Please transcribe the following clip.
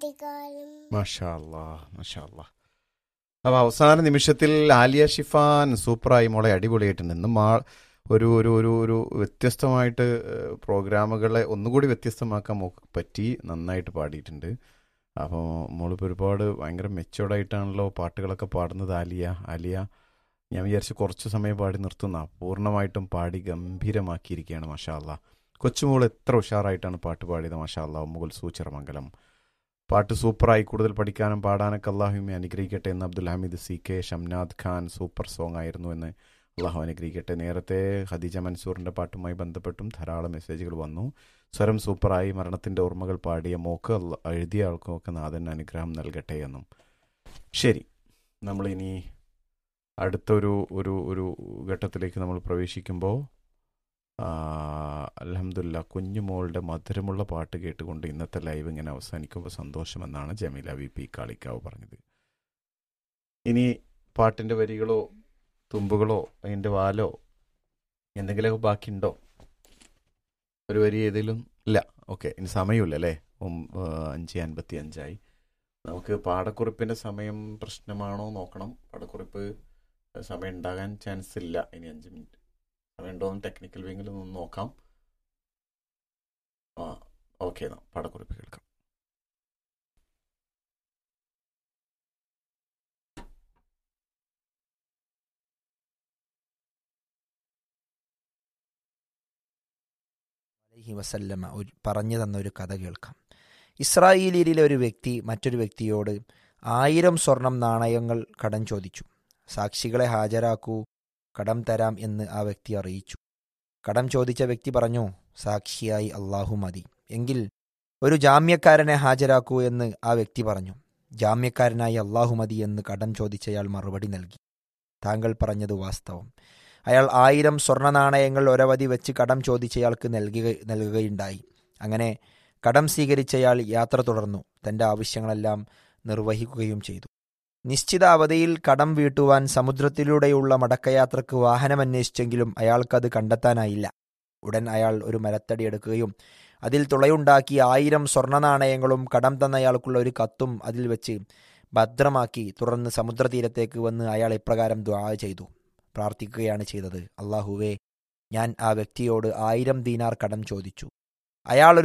കുട്ടിക്കാലം മാഷാ അല്ലാ മാഷാ അല്ലാ അപ്പോൾ അവസാന നിമിഷത്തിൽ ആലിയ ഷിഫാൻ സൂപ്പറായി മോളെ അടിപൊളിയായിട്ടുണ്ട് ഇന്നും മാ ഒരു ഒരു ഒരു ഒരു വ്യത്യസ്തമായിട്ട് ഏഹ്, പ്രോഗ്രാമുകളെ ഒന്നുകൂടി വ്യത്യസ്തമാക്കാൻ മോക്ക് പറ്റി നന്നായിട്ട് പാടിയിട്ടുണ്ട് അപ്പോൾ മോളിപ്പോൾ ഒരുപാട് ഭയങ്കര മെച്ചോർഡായിട്ടാണല്ലോ പാട്ടുകളൊക്കെ പാടുന്നത് ആലിയ ആലിയ ഞാൻ വിചാരിച്ചു കുറച്ച് സമയം പാടി നിർത്തുന്ന പൂർണ്ണമായിട്ടും പാടി ഗംഭീരമാക്കിയിരിക്കുകയാണ് മാഷാ അല്ലാ കൊച്ചുമോൾ എത്ര ഉഷാറായിട്ടാണ് പാട്ട് പാടിയത് മാഷാ അല്ലാ മുകുൽ സൂച്ചിറമംഗലം പാട്ട് സൂപ്പറായി കൂടുതൽ പഠിക്കാനും പാടാനൊക്കെ അള്ളാഹുമെ അനുഗ്രഹിക്കട്ടെ എന്ന് Abdul Hameed C K Shamnad Khan super song ആയിരുന്നു എന്ന് അള്ളാഹു അനുഗ്രഹിക്കട്ടെ നേരത്തെ ഖദീജ മൻസൂറിൻ്റെ പാട്ടുമായി ബന്ധപ്പെട്ടും ധാരാളം മെസ്സേജുകൾ വന്നു സ്വരം സൂപ്പറായി മരണത്തിൻ്റെ ഓർമ്മകൾ പാടിയ മോക്ക് അല്ല- എഴുതിയ ആൾക്കും ഒക്കെ നാഥൻ അനുഗ്രഹം നൽകട്ടെ എന്നും ശരി നമ്മളിനി അടുത്തൊരു ഒരു ഒരു ഘട്ടത്തിലേക്ക് നമ്മൾ പ്രവേശിക്കുമ്പോൾ അലഹമില്ല കുഞ്ഞുമോളുടെ മധുരമുള്ള പാട്ട് കേട്ടുകൊണ്ട് ഇന്നത്തെ ലൈവ് ഇങ്ങനെ അവസാനിക്കുമ്പോൾ സന്തോഷമെന്നാണ് ജമീല വി പി കാളിക്കാവ് പറഞ്ഞത് ഇനി പാട്ടിൻ്റെ വരികളോ തുമ്പുകളോ അതിൻ്റെ വാലോ എന്തെങ്കിലുമൊക്കെ ബാക്കിയുണ്ടോ ഒരു വരി ഏതെങ്കിലും ഇല്ല ഓക്കെ ഇനി സമയമില്ല അല്ലേ ഉം, ആ, അഞ്ച് അൻപത്തി അഞ്ചായി നമുക്ക് പാടക്കുറിപ്പിൻ്റെ സമയം പ്രശ്നമാണോ നോക്കണം പാടക്കുറിപ്പ് സമയം ഉണ്ടാകാൻ ചാൻസ് ഇല്ല ഇനി അഞ്ച് മിനിറ്റ് സമയമുണ്ടോ എന്ന് ടെക്നിക്കൽ വിങ്ങിൽ ഒന്ന് നോക്കാം ആ ഓക്കെ എന്നാ പാടക്കുറിപ്പ് കേൾക്കാം അലൈഹി വസല്ലമ ഒരു പറഞ്ഞു തന്ന ഒരു കഥ കേൾക്കാം ഇസ്രായേലിയിലെ ഒരു വ്യക്തി മറ്റൊരു വ്യക്തിയോട് ആയിരം സ്വർണം നാണയങ്ങൾ കടം ചോദിച്ചു സാക്ഷികളെ ഹാജരാക്കൂ കടം തരാം എന്ന് ആ വ്യക്തി അറിയിച്ചു കടം ചോദിച്ച വ്യക്തി പറഞ്ഞു സാക്ഷിയായി അള്ളാഹു മതി എങ്കിൽ ഒരു ജാമ്യക്കാരനെ ഹാജരാക്കൂ എന്ന് ആ വ്യക്തി പറഞ്ഞു ജാമ്യക്കാരനായി അള്ളാഹു മതി എന്ന് കടം ചോദിച്ചയാൾ മറുപടി നൽകി താങ്കൾ പറഞ്ഞത് വാസ്തവം അയാൾ ആയിരം സ്വർണ്ണ നാണയങ്ങൾ ഒരവധി വെച്ച് കടം ചോദിച്ചയാൾക്ക് നൽകുക നൽകുകയുണ്ടായി അങ്ങനെ കടം സ്വീകരിച്ചയാൾ യാത്ര തുടർന്നു തന്റെ ആവശ്യങ്ങളെല്ലാം നിർവഹിക്കുകയും ചെയ്തു നിശ്ചിത അവധിയിൽ കടം വീട്ടുവാൻ സമുദ്രത്തിലൂടെയുള്ള മടക്കയാത്രക്ക് വാഹനമന്വേഷിച്ചെങ്കിലും അയാൾക്കത് കണ്ടെത്താനായില്ല ഉടൻ അയാൾ ഒരു മരത്തടി എടുക്കുകയും അതിൽ തുളയുണ്ടാക്കി ആയിരം സ്വർണ്ണ നാണയങ്ങളും കടം തന്നയാൾക്കുള്ള ഒരു കത്തും അതിൽ വെച്ച് ഭദ്രമാക്കി തുടർന്ന് സമുദ്രതീരത്തേക്ക് വന്ന് അയാൾ ഇപ്രകാരം ദ്വാ ചെയ്തു പ്രാർത്ഥിക്കുകയാണ് ചെയ്തത് അള്ളാഹുവേ ഞാൻ ആ വ്യക്തിയോട് ആയിരം ദീനാർ കടം ചോദിച്ചു അയാൾ ഒരു